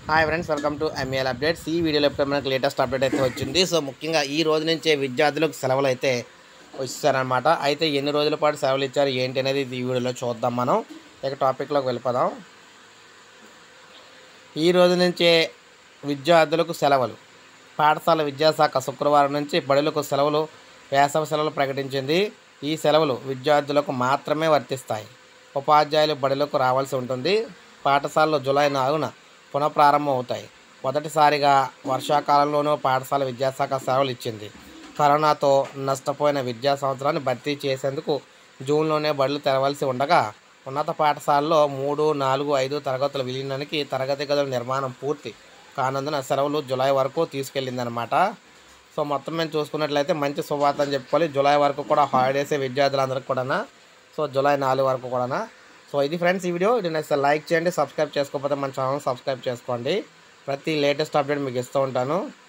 hi friends welcome to M A L updates ఈ వీడియోలో ఇప్పుడు మనకు లేటెస్ట్ అప్డేట్ అయితే వచ్చింది సో ముఖ్యంగా ఈ రోజు నుంచే విద్యార్థులకు సెలవులు అయితే వచ్చారనమాట అయితే ఎన్ని రోజుల పాటు సెలవులు ఇచ్చారు ఏంటి అనేది ఈ వీడియోలో చూద్దాం మనం ఇక టాపిక్లోకి వెళ్ళిపోదాం ఈ రోజు నుంచే విద్యార్థులకు సెలవులు పాఠశాల విద్యాశాఖ శుక్రవారం నుంచి బడులకు సెలవులు వేసవి సెలవులు ప్రకటించింది ఈ సెలవులు విద్యార్థులకు మాత్రమే వర్తిస్తాయి ఉపాధ్యాయులు బడులకు రావాల్సి ఉంటుంది పాఠశాలలు జూలై నాలుగున పునఃప్రారంభం అవుతాయి మొదటిసారిగా వర్షాకాలంలోనూ పాఠశాల విద్యాశాఖ సెలవులు ఇచ్చింది కరోనాతో నష్టపోయిన విద్యా సంవత్సరాన్ని భర్తీ చేసేందుకు జూన్లోనే బడులు తెరవలసి ఉండగా ఉన్నత పాఠశాలలో మూడు నాలుగు ఐదు తరగతుల విలీనానికి తరగతి గదుల నిర్మాణం పూర్తి కానందున సెలవులు జూలై వరకు తీసుకెళ్ళిందనమాట సో మొత్తం మేము చూసుకున్నట్లయితే మంచి శుభార్త అని చెప్పుకోవాలి జూలై వరకు కూడా హాలిడేసే విద్యార్థులందరికీ కూడా సో జూలై నాలుగు వరకు కూడా సో ఇది ఫ్రెండ్స్ ఈ వీడియో ఇది నచ్చితే లైక్ చేయండి సబ్స్క్రైబ్ చేసుకోకపోతే మన ఛానల్ సబ్స్క్రైబ్ చేసుకోండి ప్రతి లేటెస్ట్ అప్డేట్ మీకు ఇస్తూ ఉంటాను